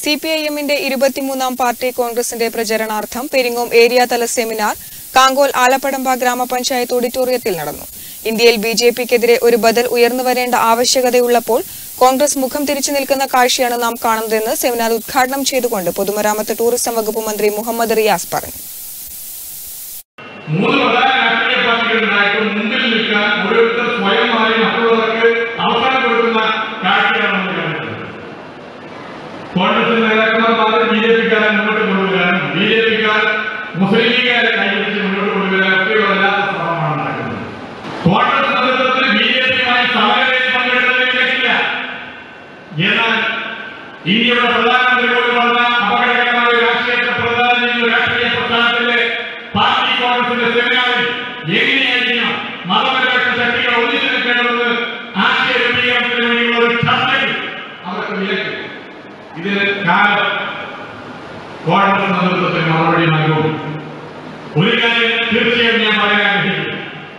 C P I എമ്മിന്റെ ഇരുപത്തിമൂന്നാം party കോൺഗ്രസിന്റെ പ്രചരണാർത്ഥം പെരിങ്ങോം ഏരിയ തല സെമിനാർ കാങ്കോൽ ആലപ്പടമ്പ ഗ്രാമപഞ്ചായത്ത് ഓഡിറ്റോറിയത്തിൽ നടന്നു ഇന്ത്യയിൽ ബി ജെ പിക്കെതിരെ ഒരു ബദൽ ഉയർന്നു വരേണ്ട ആവശ്യകതയുള്ളപ്പോൾ കോൺഗ്രസ് മുഖം തിരിച്ചു നിൽക്കുന്ന കാഴ്ചയാണ് നാം കാണുന്നതെന്ന് സെമിനാർ ഉദ്ഘാടനം ചെയ്തുകൊണ്ട് പൊതുമരാമത്ത് ടൂറിസം വകുപ്പ് മന്ത്രി മുഹമ്മദ് റിയാസ് പറഞ്ഞു മൂന്ന് പ്രധാന രാഷ്ട്രീയ പാർട്ടികളുണ്ടായിട്ട് മുമ്പിൽ നിൽക്കാൻ ഓരോരുത്തർ സ്വയമായി മറ്റുള്ളവർക്ക് അവസരം കൊടുക്കുന്ന കാഴ്ചയാണ് നമ്മൾ കാണുന്നത് കോൺഗ്രസ് നേതാക്കന്മാർ മാത്രം ബി ജെ പിക്കാരെ മുന്നോട്ട് കൊണ്ടുവരാനും ബി ജെ പിക്കാർ മുസ്ലിം ലീഗുകാരെ കൈപിടിച്ച് മുന്നോട്ട് കൊണ്ടുവരാനും ഒക്കെയുള്ള വല്ലാത്ത ശ്രമമാണ് നടക്കുന്നത് കോൺഗ്രസ് നേതൃത്വത്തിൽ ബി ജെ പിയുമായി സമരങ്ങളിൽ പങ്കെടുത്തതിൽ തെറ്റില്ല എന്നാൽ ഇന്ത്യയുടെ പ്രധാനമന്ത്രി പോലും പറഞ്ഞ അപകടകരമായ ഒരു രാഷ്ട്രീയത്തെ പ്രധാനം ചെയ്യുന്ന രാഷ്ട്രീയ പ്രസ്ഥാനത്തിലെ പാർട്ടി കോൺഗ്രസിന്റെ സെമിനാറിൽ എങ്ങനെയായിരിക്കണം മതനിരപേക്ഷ ശക്തികൾ ഒന്നിച്ചു നിൽക്കേണ്ടതെന്ന് ആശയ രൂപീകരണത്തിന് വേണ്ടിയുള്ള ഒരു ചർച്ചയിൽ അവർക്ക് വിലക്ക് ഇതിന് കാലം കോൺഗ്രസ് നേതൃത്വത്തിന് മറുപടി നൽകും ഒരു കാര്യം തീർച്ചയായും ഞാൻ പറയാൻ ആഗ്രഹിക്കുന്നു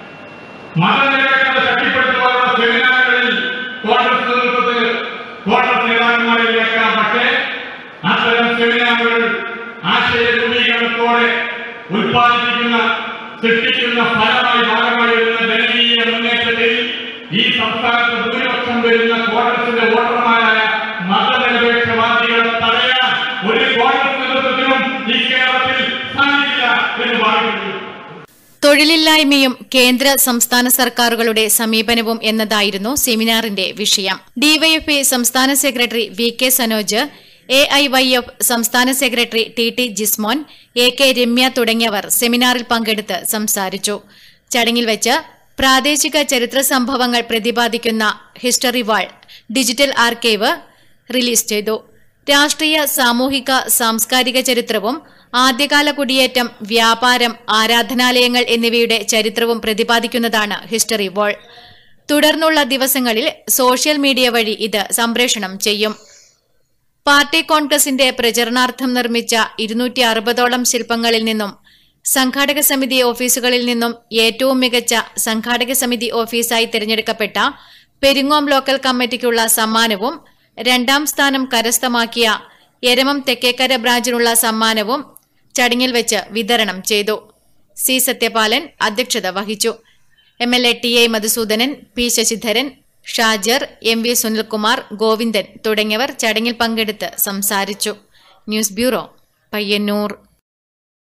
മതനിരപേക്ഷത ശക്തിപ്പെടുത്തുവാനുള്ള സെമിനാറുകളിൽ കോൺഗ്രസ് നേതൃത്വത്തിൽ കോൺഗ്രസ് നേതാക്കന്മാരെ വിലക്കാം പക്ഷേ അത്തരം സെമിനാറുകൾ ആശയ രൂപീകരണത്തോടെ ഉൽപ്പാദിപ്പിക്കുന്ന സൃഷ്ടിക്കുന്ന ഫലമായി ഭാഗമായി വരുന്ന ജനകീയ മുന്നേറ്റത്തിൽ ഈ സംസ്ഥാനത്ത് ഭൂരിപക്ഷം വരുന്ന കോൺഗ്രസിന്റെ വോട്ടർമാരായ മതനിരപേക്ഷവാദികളെ തടയാൻ ഒരു കോൺഗ്രസ് നേതൃത്വത്തിനും ഈ കേരളത്തിൽ സാധിക്കില്ല എന്ന് പറയുന്നു തൊഴിലില്ലായ്മയും കേന്ദ്ര സംസ്ഥാന സർക്കാരുകളുടെ സമീപനവും എന്നതായിരുന്നു സെമിനാറിന്റെ വിഷയം ഡിവൈഎഫ്ഐ സംസ്ഥാന secretary V K Sanoj A I Y F സംസ്ഥാന secretary T T Jismon A K Ramya തുടങ്ങിയവർ സെമിനാറിൽ പങ്കെടുത്ത് സംസാരിച്ചു ചടങ്ങിൽ വെച്ച് പ്രാദേശിക ചരിത്ര സംഭവങ്ങൾ പ്രതിപാദിക്കുന്ന history wall digital archive release ചെയ്തു രാഷ്ട്രീയ സാമൂഹിക സാംസ്കാരിക ചരിത്രവും ആദ്യകാല കുടിയേറ്റം വ്യാപാരം ആരാധനാലയങ്ങൾ എന്നിവയുടെ ചരിത്രവും പ്രതിപാദിക്കുന്നതാണ് ഹിസ്റ്ററി വാൾ തുടർന്നുള്ള ദിവസങ്ങളിൽ സോഷ്യൽ മീഡിയ വഴി ഇത് സംപ്രേഷണം ചെയ്യും പാർട്ടി കോൺഗ്രസിന്റെ പ്രചരണാർത്ഥം നിർമ്മിച്ച ഇരുന്നൂറ്റി അറുപതോളം ശില്പങ്ങളിൽ നിന്നും സംഘാടക സമിതി ഓഫീസുകളിൽ നിന്നും ഏറ്റവും മികച്ച സംഘാടക സമിതി ഓഫീസായി തിരഞ്ഞെടുക്കപ്പെട്ട പെരിങ്ങോം ലോക്കൽ കമ്മിറ്റിക്കുള്ള സമ്മാനവും രണ്ടാം സ്ഥാനം കരസ്ഥമാക്കിയ എരമം തെക്കേക്കര ബ്രാഞ്ചിനുള്ള സമ്മാനവും ചടങ്ങിൽ വെച്ച് വിതരണം ചെയ്തു സി സത്യപാലൻ അധ്യക്ഷത വഹിച്ചു M L A T A Madhusoodanan P Sasidharan Shajar M V Sunilkumar Govindan തുടങ്ങിയവർ ചടങ്ങിൽ പങ്കെടുത്ത് സംസാരിച്ചു ന്യൂസ് ബ്യൂറോ പയ്യന്നൂർ